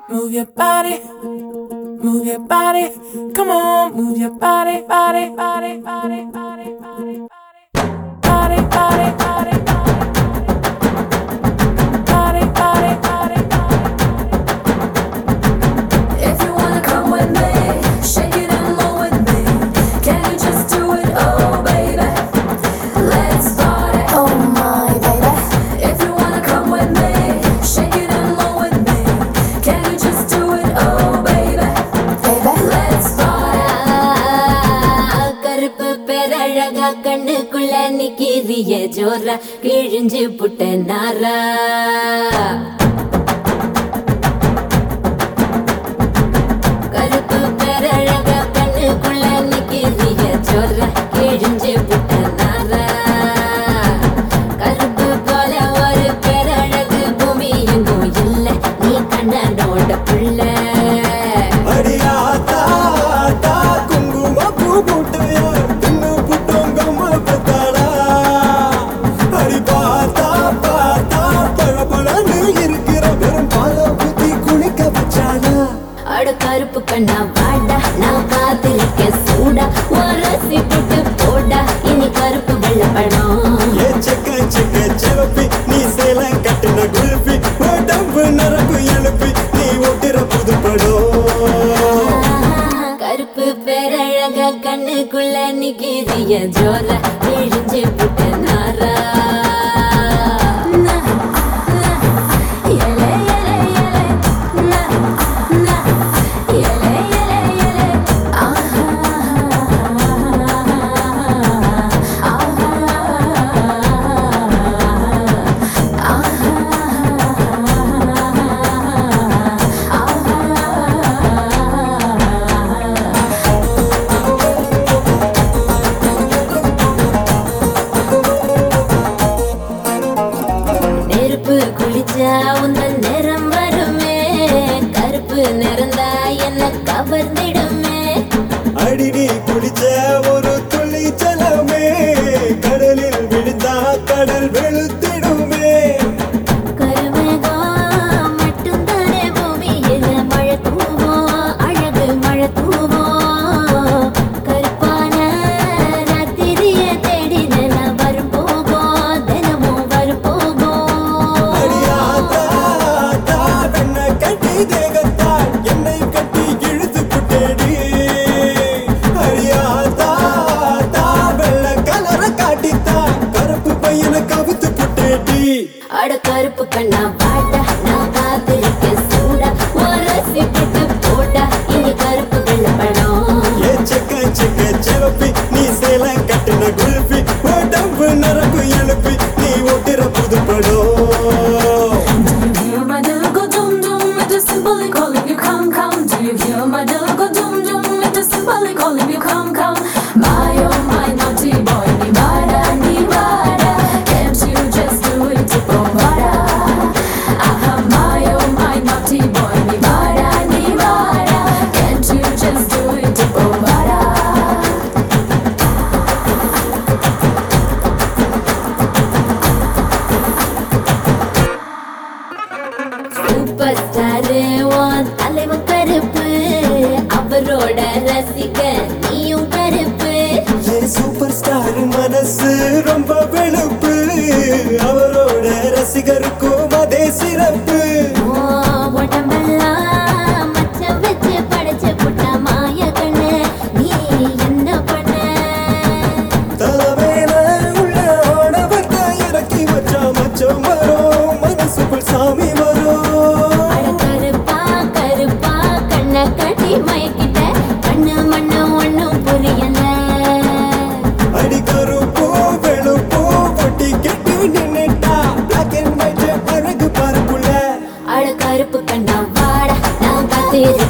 Move your body, move your body. Come on, move your body, body, body, body, body, body, body, body, body, body, body, body, body, If you wanna come with me, shake it and roll with me. Can you just do it, oh baby? Let's party, oh my baby. If you wanna come with me, shake it and roll with me. Can you just do it, oh baby? Baby, let's party. கருப்பு பேரழகா கண்ணுக்குள்ள நிக்கிறிய ஜோரா கிழிஞ்சு புட்ட நாரா கருப்பு பேரழகா கண்ணுக்குள்ள நிக்கிறிய ஜோரா கிழிஞ்சு புட்ட நாரா கருப்பு போல ஒரு பேரழகு பூமி எங்கும் இல்ல நீ கண்ணனோட புள்ள அடியாத்தா ஆத்தா குங்கும பூ போட்டு தின்னு புட்டோங்கம்மா பெத்தாளா அடி பார்த்தா பார்த்தா பழபழன்னு இருக்கிற வெறும் பால ஊத்தி குளிக்க வச்சாளா அட கருப்பு கண்ணா வாடா நான் காத்திருக்கேன் சூடா உரசி போட்டு போடா இனி கருப்பு வெள்ளப்படம் ஏ செக்க செக்க செவப்பி நீ சேல கட்டின குல்பி உடம்பு நரம்பு எழுப்பி நீ ஓட்டுற புதுப்படம் கருப்பு பேரழக கண்ணுக்குள்ள நிக்கிறிய ஜோர விழிஞ்சு புட்ட நாரா Yele, yele, yele. Na, na. Yele, yele, yele. நெருப்பு குளிச்சா உந்தன் நிறம் வருமே கருப்பு நிறந்தா என்ன கவர்ந்திடுமே அடி நீ குடிச்ச ஒரு துளி ஜலமே கடலில் விழுந்தா கடல் வெளுத்திடுமே கருமேகம் மட்டும்தானே பூமியில மழை தூவும், அழகு மழை தூவும். கருப்பான ராத்திரியை தேடி நிலம் வரும் போகும், தினமும் வரும் போகும். அடியாத்தா ஆத்தா வெண்ண கட்டி தேகத்தால் என்னை கட்டி இழுத்து புட்டேடி அடியாத்தா ஆத்தா வெள்ள கலர காட்டித்தான் கருப்பு பையனை கவுத்து புட்டேடி அட கருப்பு கண்ணா வாடா, நான் காத்திருக்கேன் சூடா. உரசி போட்டு போடா, இனி கருப்பு வெள்ளப்படம். ஏ செக்க செக்க செவப்பி நீ சேல கட்டின குல்பி உடம்பு நரம்பு எழுப்பி நீ ஓட்டுற புதுப்படம் Do you hear my little go dum dum? It is simply calling you come come. Do you hear my little go dum dum? It is simply calling you come come. My oh my naughty boy, ni vada ni vada. Can't you just do it to Bovada? Aha, my oh my naughty boy, ni vada ni vada. Can't you just do it to Bovada? Super star உன் தலைவன் கருப்பு அவரோட ரசிகன் நீயும் கருப்பு ஏ super star மனசு ரொம்ப வெளுப்பு அவரோட ரசிகருக்கும் அதே சிறப்பு உன் உடம்பெல்லாம் மச்சம் வச்சு படைச்சு புட்ட மாய கண்ணு நீ என்ன பண்ண தலைமையில உள்ள ஆணவத்தை இறக்கி வச்சா மச்சம் வரும் மனசுக்குள் சாமி வரும் அட கருப்பா கருப்பா கண்ணை கட்டி மயக்கிட்ட கண்ணு மண்ணு ஒண்ணும் புரியல அடி கருப்போ வெளுப்போ ஒட்டி கெட்டு நின்னுட்டா பிளாக் அண்ட் ஒயிட் அழகு பார்ப்புல அட கருப்பு கண்ணா வாடா நான் காத்திரு